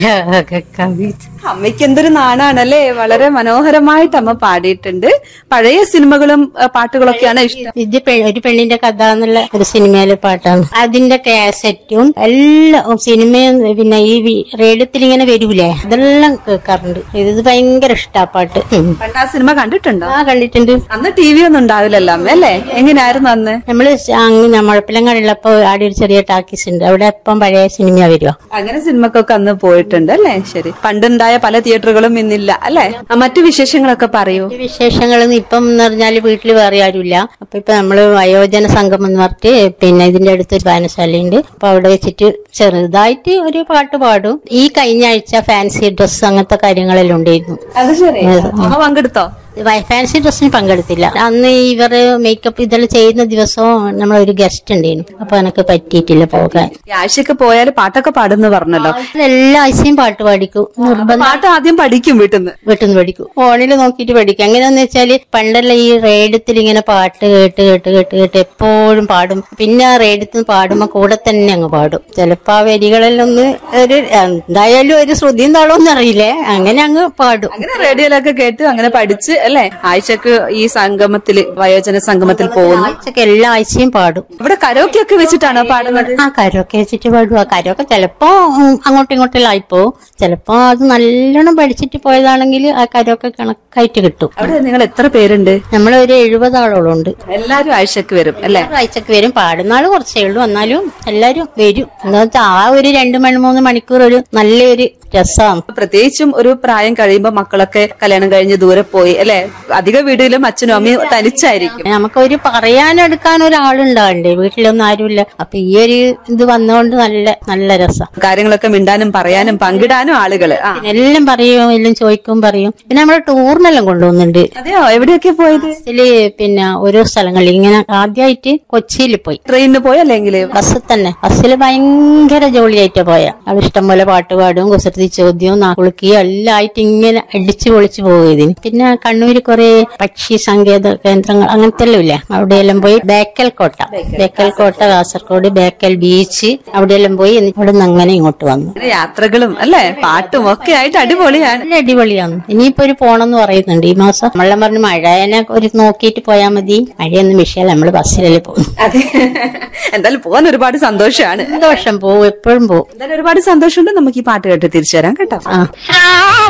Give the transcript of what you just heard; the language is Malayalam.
കവിത അമ്മയ്ക്ക് എന്തൊരു നാണാണല്ലേ വളരെ മനോഹരമായിട്ട് അമ്മ പാടിയിട്ടുണ്ട് പഴയ സിനിമകളും ആ, പാട്ടുകളൊക്കെയാണ് ഇഷ്ടം ഇത് പെ- ഒരു പെണ്ണിന്റെ കഥ എന്നുള്ള ഒരു സിനിമയിലെ പാട്ടാണ് അതിന്റെ കാസറ്റും എല്ലാം സിനിമയും പിന്നെ ഈ വി- റേഡിയോത്തിൽ ഇങ്ങനെ വരൂലേ അതെല്ലാം കേൾക്കാറുണ്ട് ഇത് ഭയങ്കര ഇഷ്ടാ പാട്ട് ഉം. പണ്ട് ആ സിനിമ കണ്ടിട്ടുണ്ടോ ആ കണ്ടിട്ടുണ്ട് അന്ന് ടി വി ഒന്നും ഉണ്ടാവില്ലല്ലോ അമ്മ അല്ലേ എങ്ങനെയായിരുന്നു അന്ന് നമ്മള് അങ്ങ് മുഴപ്പിലങ്ങാടുള്ളപ്പോ ആടെ ഒരു ചെറിയ ടാക്കീസ് ഉണ്ട് അവിടെ എപ്പം പഴയ സിനിമ വരുവാ അങ്ങനെ സിനിമക്കൊക്കെ അന്ന് പോയിട്ടുണ്ട് അല്ലേ ശരി പണ്ടുണ്ടായ പല തിയേറ്ററുകളും ഇന്നില്ല അല്ലേ ആ, മറ്റു വിശേഷങ്ങളൊക്കെ പറയൂ ഈ വിശേഷങ്ങളൊന്നും ഇപ്പം എന്ന് പറഞ്ഞാല് വീട്ടിൽ വേറെ ആരുമില്ല അപ്പൊ ഇപ്പൊ നമ്മള് വയോജന സംഘം എന്ന് പറഞ്ഞിട്ട് പിന്നെ ഇതിന്റെ അടുത്ത് ഒരു വായനശാലയുണ്ട് അപ്പൊ അവിടെ വെച്ചിട്ട് ചെറുതായിട്ട് ഒരു പാട്ട് പാടും ഈ കഴിഞ്ഞ ആഴ്ച ഫാൻസി ഡ്രസ് അങ്ങനത്തെ കാര്യങ്ങളെല്ലാം ഉണ്ടായിരുന്നു അത് ശരി അമ്മ പങ്കെടുത്തോ വ- ഫാൻസി ഡ്രസ്സിന് പങ്കെടുത്തില്ല അന്ന് ഇവര് മേക്കപ്പ് ഇതെല്ലാം ചെയ്യുന്ന ദിവസവും നമ്മളൊരു ഗസ്റ്റ് ഉണ്ടായിരുന്നു അപ്പൊ എനിക്ക് പറ്റിയിട്ടില്ല പോകാൻ ഈ ആഴ്ചയൊക്കെ പോയാൽ പാട്ടൊക്കെ പാടുന്നു പറഞ്ഞല്ലോ എല്ലാ ആഴ്ചയും പാട്ട് പാടിക്കും നിർബന്ധം പാട്ട് ആദ്യം പഠിക്കും വീട്ടിൽ നിന്ന് വീട്ടിൽ നിന്ന് പഠിക്കും ഫോണിൽ നോക്കിയിട്ട് പഠിക്കും എങ്ങനെയാന്ന് വെച്ചാല് പണ്ടല്ല ഈ റേഡിയത്തിൽ ഇങ്ങനെ പാട്ട് കേട്ട് കേട്ട് കേട്ട് കേട്ട് എപ്പോഴും പാടും പിന്നെ ആ റേഡിയത്തിൽ പാടുമ്പോ കൂടെ തന്നെ അങ്ങ് പാടും ചിലപ്പോ ആ വരികളെല്ലാം ഒന്ന് ഒരു എന്തായാലും ഒരു ശ്രുതിയും താളമൊന്നും അറിയില്ലേ അങ്ങനെ അങ്ങ് പാടും അങ്ങനെ റേഡിയോയിലൊക്കെ കേട്ട് അങ്ങനെ പഠിച്ച് അല്ലേ ആഴ്ചക്ക് ഈ സംഗമത്തില് വയോജന സംഗമത്തിൽ പോകുന്നു ആഴ്ചക്ക് എല്ലാ ആഴ്ചയും പാടും ഇവിടെ കരോക്കെ ഒക്കെ വെച്ചിട്ടാണോ പാടുന്നത് ആ കരമൊക്കെ വെച്ചിട്ട് പാടും ആ കരമൊക്കെ ചിലപ്പോ ഉം, അങ്ങോട്ടും ഇങ്ങോട്ടും ആയിപ്പോ ചിലപ്പോ അത് നല്ലോണം പഠിച്ചിട്ട് പോയതാണെങ്കിൽ ആ കരമൊക്കെ കണക്കായിട്ട് കിട്ടും അവിടെ നിങ്ങൾ എത്ര പേരുണ്ട് നമ്മൾ ഒരു എഴുപത് ആളോളം ഉണ്ട് എല്ലാരും ആഴ്ചക്ക് വരും അല്ലേ ആഴ്ചക്ക് വരും പാടുന്ന ആള് കുറച്ചേ ഉള്ളൂ എന്നാലും എല്ലാരും വരും എന്താ വെച്ചാൽ ആ ഒരു രണ്ട് മണി മൂന്ന് മണിക്കൂർ ഒരു നല്ലൊരു രസമാണ് പ്രത്യേകിച്ചും ഒരു പ്രായം കഴിയുമ്പോൾ മക്കളൊക്കെ കല്യാണം കഴിഞ്ഞ് ദൂരെ പോയി അല്ലെ അധിക വീട്ടിലും അച്ഛനും അമ്മയും തനിച്ചായിരിക്കും നമുക്കൊരു പറയാനെടുക്കാൻ ഒരാളുണ്ടാവണ്ടേ വീട്ടിലൊന്നും ആരുമില്ല അപ്പൊ ഈ ഒരു ഇത് വന്നോണ്ട് നല്ല നല്ല രസം കാര്യങ്ങളൊക്കെ മിണ്ടാനും പറയാനും പങ്കിടാനും ആളുകള് ആ എല്ലാം പറയും എല്ലാം ചോദിക്കും പറയും പിന്നെ നമ്മള് ടൂറിനെല്ലാം കൊണ്ടുപോകുന്നുണ്ട് അതെയോ എവിടെയൊക്കെ പോയത് ഇതില് പിന്നെ ഓരോ സ്ഥലങ്ങളിൽ ഇങ്ങനെ ആദ്യമായിട്ട് കൊച്ചിയിൽ പോയി ട്രെയിനിന് പോയി അല്ലെങ്കിൽ ബസ്സിൽ തന്നെ ബസ്സിൽ ഭയങ്കര ജോളിയായിട്ട് പോയ അവൾ ഇഷ്ടംപോലെ പാട്ട് പാടും കുസൃതി ചോദ്യവും നാക്കുളുക്കിയും എല്ലാം ആയിട്ട് ഇങ്ങനെ അടിച്ചു പൊളിച്ചു പോകും ഇതിന് പിന്നെ കണ്ണൂര് കുറെ പക്ഷി സങ്കേത കേന്ദ്രങ്ങൾ അങ്ങനത്തെ എല്ലാം ഇല്ലേ അവിടെയെല്ലാം പോയി ബേക്കൽ കോട്ട ബേക്കൽ കോട്ട കാസർഗോഡ് ബേക്കൽ ബീച്ച് അവിടെയെല്ലാം പോയി എന്നിട്ട് അവിടെ നിന്ന് അങ്ങനെ ഇങ്ങോട്ട് വന്നു അങ്ങനെ യാത്രകളും അല്ലെ പാട്ടും ഒക്കെ ആയിട്ട് അടിപൊളിയാണ് നല്ല അടിപൊളിയാണ് ഇനിയിപ്പോ ഒരു പോണെന്ന് പറയുന്നുണ്ട് ഈ മാസം നമ്മളെ പറഞ്ഞ് മഴേനെ ഒരു നോക്കിയിട്ട് പോയാൽ മതി മഴയൊന്നും വിഷയമല്ല നമ്മള് ബസ്സിലല്ലേ പോകുന്നു അതെ എന്തായാലും പോകാൻ ഒരുപാട് സന്തോഷമാണ് സന്തോഷം പോവും എപ്പോഴും പോവും എന്തായാലും ഒരുപാട് സന്തോഷമുണ്ട് നമുക്ക് ഈ പാട്ട് കേട്ട് തിരിച്ചു തരാം കേട്ടോ ആ